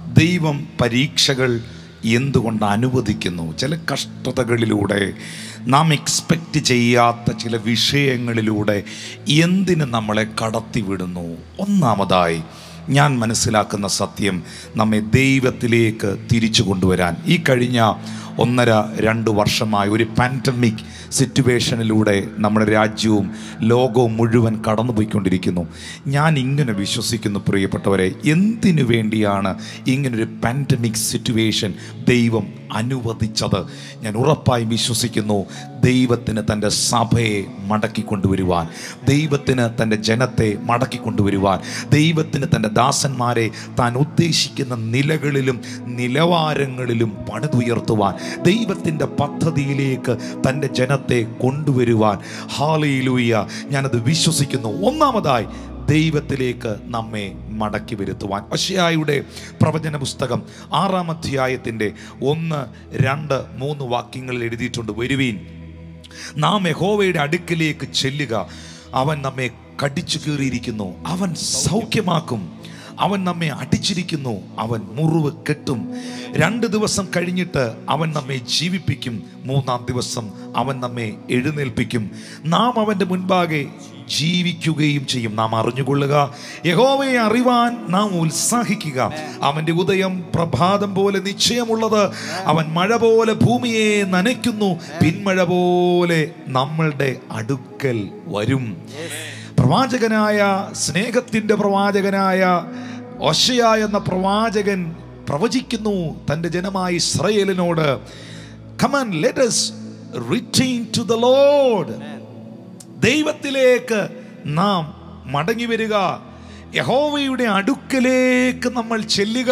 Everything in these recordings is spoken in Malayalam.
ദൈവം പരീക്ഷകൾ എന്തുകൊണ്ട് അനുവദിക്കുന്നു ചില കഷ്ടതകളിലൂടെ നാം എക്സ്പെക്റ്റ് ചെയ്യാത്ത ചില വിഷയങ്ങളിലൂടെ എന്തിന് നമ്മളെ കടത്തിവിടുന്നു ഒന്നാമതായി ഞാൻ മനസ്സിലാക്കുന്ന സത്യം നമ്മെ ദൈവത്തിലേക്ക് തിരിച്ചു കൊണ്ടുവരാൻ ഈ കഴിഞ്ഞ ഒന്നര രണ്ട് വർഷമായി ഒരു പാൻഡമിക് സിറ്റുവേഷനിലൂടെ നമ്മുടെ രാജ്യവും ലോകവും മുഴുവൻ കടന്നുപോയിക്കൊണ്ടിരിക്കുന്നു ഞാൻ ഇങ്ങനെ വിശ്വസിക്കുന്നു പ്രിയപ്പെട്ടവരെ എന്തിനു വേണ്ടിയാണ് ഇങ്ങനൊരു പാൻഡമിക് സിറ്റുവേഷൻ ദൈവം അനുവദിച്ചത് ഞാൻ ഉറപ്പായും വിശ്വസിക്കുന്നു ദൈവത്തിന് തൻ്റെ സഭയെ മടക്കി കൊണ്ടുവരുവാൻ ദൈവത്തിന് തൻ്റെ ജനത്തെ മടക്കി കൊണ്ടുവരുവാൻ ദൈവത്തിന് തൻ്റെ ദാസന്മാരെ താൻ ഉദ്ദേശിക്കുന്ന നിലകളിലും നിലവാരങ്ങളിലും പണിതുയർത്തുവാൻ ദൈവത്തിൻ്റെ പദ്ധതിയിലേക്ക് തൻ്റെ ജനത്തെ കൊണ്ടുവരുവാൻ ഹാലയിലൂയ ഞാനത് വിശ്വസിക്കുന്നു ഒന്നാമതായി ദൈവത്തിലേക്ക് നമ്മെ മടക്കി വരുത്തുവാൻ ഒശയായുടെ പ്രവചന പുസ്തകം ആറാം അധ്യായത്തിൻ്റെ ഒന്ന് രണ്ട് മൂന്ന് വാക്യങ്ങളിൽ എഴുതിയിട്ടുണ്ട് വരുവീൻ നാം യഹോവയുടെ അടുക്കിലേക്ക് ചെല്ലുക അവൻ നമ്മെ കടിച്ചു കീറിയിരിക്കുന്നു അവൻ സൗഖ്യമാക്കും അവൻ നമ്മെ അടിച്ചിരിക്കുന്നു അവൻ മുറിവ് കെട്ടും രണ്ട് ദിവസം കഴിഞ്ഞിട്ട് അവൻ നമ്മെ ജീവിപ്പിക്കും മൂന്നാം ദിവസം അവൻ നമ്മെ എഴുന്നേൽപ്പിക്കും നാം അവൻ്റെ മുൻപാകെ ജീവിക്കുകയും ചെയ്യും നാം അറിഞ്ഞുകൊള്ളുക യഹോവയെ അറിവാൻ നാം ഉത്സാഹിക്കുക അവൻ്റെ ഉദയം പ്രഭാതം പോലെ നിശ്ചയമുള്ളത് അവൻ മഴ പോലെ ഭൂമിയെ നനയ്ക്കുന്നു പിന്മഴ പോലെ നമ്മളുടെ അടുക്കൽ വരും പ്രവാചകനായ സ്നേഹത്തിൻ്റെ പ്രവാചകനായ ഒശയ എന്ന പ്രവാചകൻ പ്രവചിക്കുന്നു തൻ്റെ ജനമായ ഇസ്രയേലിനോട് come on let's return to the Lord ദൈവത്തിലേക്ക് നാം മടങ്ങി വരിക യഹോവയുടെ അടുക്കലേക്ക് നമ്മൾ ചെല്ലുക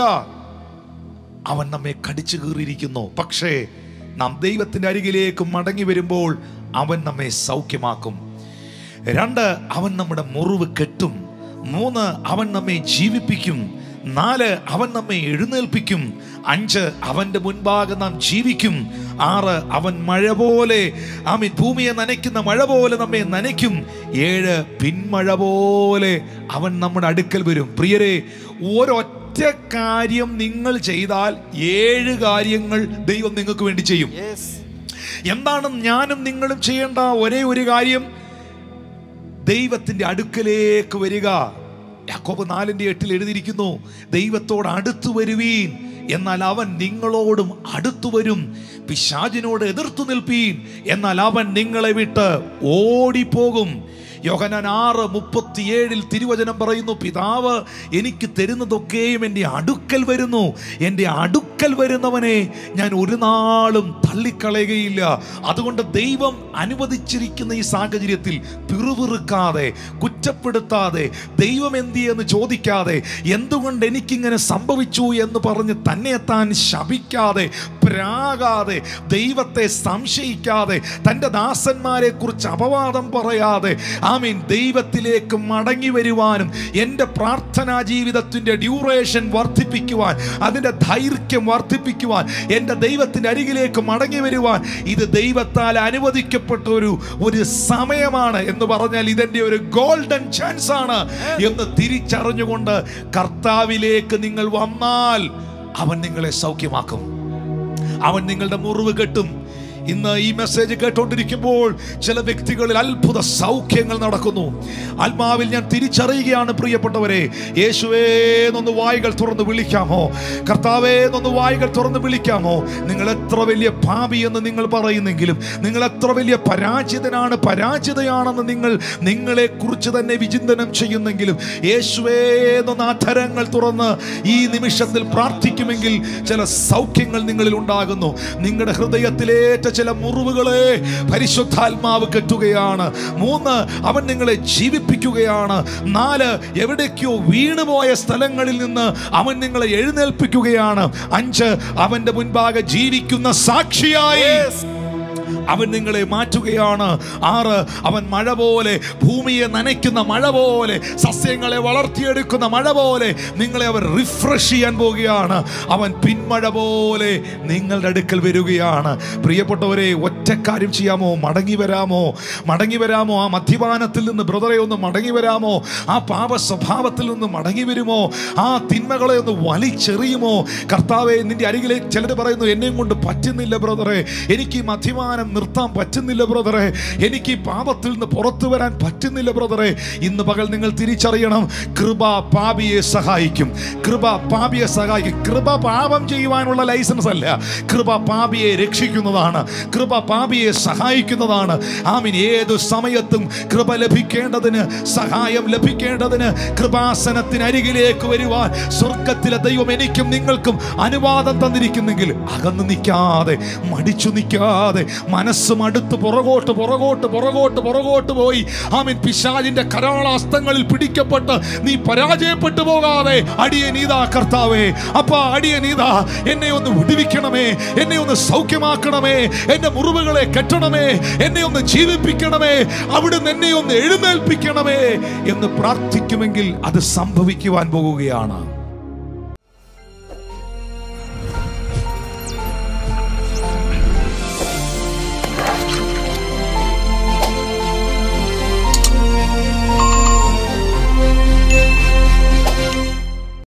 അവൻ നമ്മെ കടിച്ചു കീറിയിരിക്കുന്നു പക്ഷേ നാം ദൈവത്തിൻ്റെ അരികിലേക്ക് മടങ്ങി വരുമ്പോൾ അവൻ നമ്മെ സൗഖ്യമാക്കും രണ്ട് അവൻ നമ്മുടെ മുറിവ് കെട്ടും മൂന്ന് അവൻ നമ്മെ ജീവിപ്പിക്കും നാല് അവൻ നമ്മെ എഴുന്നേൽപ്പിക്കും അഞ്ച് അവൻ്റെ മുൻപാകെ നാം ജീവിക്കും ആറ് അവൻ മഴ പോലെ ആമീൻ ഭൂമിയെ നനയ്ക്കുന്ന മഴ പോലെ നമ്മെ നനയ്ക്കും ഏഴ് പിന്മഴ പോലെ അവൻ നമ്മുടെ അടുക്കൽ വരും പ്രിയരെ ഒരൊറ്റ കാര്യം നിങ്ങൾ ചെയ്താൽ ഏഴ് കാര്യങ്ങൾ ദൈവം നിങ്ങൾക്ക് വേണ്ടി ചെയ്യും എന്താണ് ഞാനും നിങ്ങളും ചെയ്യേണ്ട ഒരേ ഒരു കാര്യം ദൈവത്തിന്റെ അടുക്കലേക്ക് വരിക യാക്കോബ് നാലിന്റെ എട്ടിൽ എഴുതിയിരിക്കുന്നു ദൈവത്തോട് അടുത്തു വരുവീൻ എന്നാൽ അവൻ നിങ്ങളോടും അടുത്തു വരും പിശാചിനോട് എതിർത്തു നിൽപ്പീൻ എന്നാൽ അവൻ നിങ്ങളെ വിട്ട് ഓടിപ്പോകും യോഹനാൻ ആറ് മുപ്പത്തിയേഴിൽ തിരുവചനം പറയുന്നു പിതാവ് എനിക്ക് തരുന്നതൊക്കെയും എൻ്റെ അടുക്കൽ വരുന്നു എൻ്റെ അടുക്കൽ വരുന്നവനെ ഞാൻ ഒരു നാളും തള്ളിക്കളയുകയില്ല അതുകൊണ്ട് ദൈവം അനുവദിച്ചിരിക്കുന്ന ഈ സാഹചര്യത്തിൽ പിറുപിറുക്കാതെ കുറ്റപ്പെടുത്താതെ ദൈവം എന്തിയെന്ന് ചോദിക്കാതെ എന്തുകൊണ്ട് എനിക്കിങ്ങനെ സംഭവിച്ചു എന്ന് പറഞ്ഞ് തന്നെ താൻ ശപിക്കാതെ പ്രാകാതെ ദൈവത്തെ സംശയിക്കാതെ തൻ്റെ ദാസന്മാരെ കുറിച്ച് അപവാദം പറയാതെ ആമീൻ ദൈവത്തിലേക്ക് മടങ്ങി വരുവാനും എൻ്റെ പ്രാർത്ഥനാ ജീവിതത്തിൻ്റെ ഡ്യൂറേഷൻ വർദ്ധിപ്പിക്കുവാൻ അതിൻ്റെ ദൈർഘ്യം വർദ്ധിപ്പിക്കുവാൻ എൻ്റെ ദൈവത്തിൻ്റെ അരികിലേക്ക് മടങ്ങി വരുവാൻ ഇത് ദൈവത്താൽ അനുവദിക്കപ്പെട്ട ഒരു ഒരു സമയമാണ് എന്ന് പറഞ്ഞാൽ ഇതെൻ്റെ ഒരു ഗോൾഡൻ ചാൻസ് ആണ് എന്ന് തിരിച്ചറിഞ്ഞുകൊണ്ട് കർത്താവിലേക്ക് നിങ്ങൾ വന്നാൽ അവൻ നിങ്ങളെ സൗഖ്യമാക്കും അവൻ നിങ്ങളുടെ മുറിവ് കെട്ടും ഇന്ന് ഈ മെസ്സേജ് കേട്ടോണ്ടിരിക്കുമ്പോൾ ചില വ്യക്തികളിൽ അത്ഭുത സൗഖ്യങ്ങൾ നടക്കുന്നു ആത്മാവിൽ ഞാൻ തിരിച്ചറിയുകയാണ് പ്രിയപ്പെട്ടവരെ യേശുവേ എന്നൊന്ന് വായികൾ തുറന്ന് വിളിക്കാമോ കർത്താവേ എന്നൊന്ന് വായികൾ തുറന്ന് വിളിക്കാമോ നിങ്ങൾ എത്ര വലിയ പാപി എന്ന് നിങ്ങൾ പറയുന്നെങ്കിലും നിങ്ങൾ എത്ര വലിയ പരാജിതനാണ് പരാജിതയാണെന്ന് നിങ്ങൾ നിങ്ങളെ കുറിച്ച് തന്നെ വിചിന്തനം ചെയ്യുന്നെങ്കിലും യേശുവേ എന്നൊന്ന് അധരങ്ങൾ തുറന്ന് ഈ നിമിഷത്തിൽ പ്രാർത്ഥിക്കുമെങ്കിൽ ചില സൗഖ്യങ്ങൾ നിങ്ങളിൽ ഉണ്ടാകുന്നു നിങ്ങളുടെ ഹൃദയത്തിലേറ്റ ചില മുറിവുകളെ പരിശുദ്ധാത്മാവ് കെട്ടുകയാണ് മൂന്ന് അവൻ നിങ്ങളെ ജീവിപ്പിക്കുകയാണ് നാല് എവിടേക്കോ വീണുപോയ സ്ഥലങ്ങളിൽ നിന്ന് അവൻ നിങ്ങളെ എഴുന്നേൽപ്പിക്കുകയാണ് അഞ്ച് അവന്റെ മുൻപാകെ ജീവിക്കുന്ന സാക്ഷിയായി അവൻ നിങ്ങളെ മാറ്റുകയാണ് ആറ് അവൻ മഴ പോലെ ഭൂമിയെ നനയ്ക്കുന്ന മഴ പോലെ സസ്യങ്ങളെ വളർത്തിയെടുക്കുന്ന മഴ പോലെ നിങ്ങളെ അവൻ റിഫ്രഷ് ചെയ്യാൻ പോവുകയാണ് അവൻ പിന്മഴ പോലെ നിങ്ങളുടെ അടുക്കൽ വരികയാണ് പ്രിയപ്പെട്ടവരെ ഒറ്റ കാര്യം ചെയ്യാമോ മടങ്ങി വരാമോ മടങ്ങി വരാമോ ആ മദ്യപാനത്തിൽ നിന്ന് ബ്രദറെ ഒന്ന് മടങ്ങി വരാമോ ആ പാപ സ്വഭാവത്തിൽ നിന്ന് മടങ്ങി വരുമോ ആ തിന്മകളെ ഒന്ന് വലിച്ചെറിയുമോ കർത്താവെ നിന്റെ അരികിലെ ചിലർ പറയുന്നു എന്നെയും കൊണ്ട് പറ്റുന്നില്ല ബ്രദറെ എനിക്ക് ഈ മദ്യപാനം നിർത്താൻ പറ്റുന്നില്ല ബ്രദറെ എനിക്ക് ഈ പാപത്തിൽ നിന്ന് പുറത്തു വരാൻ പറ്റുന്നില്ല ബ്രദറെ ഇന്ന് പകൽ നിങ്ങൾ തിരിച്ചറിയണം കൃപ പാപിയെ സഹായിക്കും കൃപ പാപിയെ സഹായിക്കും കൃപ പാപം ചെയ്യുവാനുള്ള ലൈസൻസ് അല്ല കൃപ പാപിയെ രക്ഷിക്കുന്നതാണ് കൃപ പാപിയെ സഹായിക്കുന്നതാണ് ആമീൻ ഏതു സമയത്തും കൃപ ലഭിക്കേണ്ടതിന് സഹായം ലഭിക്കേണ്ടതിന് കൃപാസനത്തിന് അരികിലേക്ക് വരുവാൻ സ്വർഗത്തിലെ ദൈവം എനിക്കും നിങ്ങൾക്കും അനുവാദം തന്നിരിക്കുന്നെങ്കിൽ അകന്നു നിൽക്കാതെ മടിച്ചു നിൽക്കാതെ മനസ്സ് മടുത്ത് പുറകോട്ട് പുറകോട്ട് പുറകോട്ട് പുറകോട്ട് പോയി ആമീൻ പിശാലിന്റെ കരാളാസ്തങ്ങളിൽ പിടിക്കപ്പെട്ട് നീ പരാജയപ്പെട്ടു പോകാതെ അടിയ നീതാ കർത്താവേ അപ്പ അടിയ നീതാ എന്നെ ഒന്ന് വിടുവിക്കണമേ എന്നെ ഒന്ന് സൗഖ്യമാക്കണമേ എന്റെ മുറിവുകളെ കെട്ടണമേ എന്നെ ഒന്ന് ജീവിപ്പിക്കണമേ അവിടുന്ന് എന്നെ ഒന്ന് എഴുന്നേൽപ്പിക്കണമേ എന്ന് പ്രാർത്ഥിക്കുമെങ്കിൽ അത് സംഭവിക്കുവാൻ പോകുകയാണ്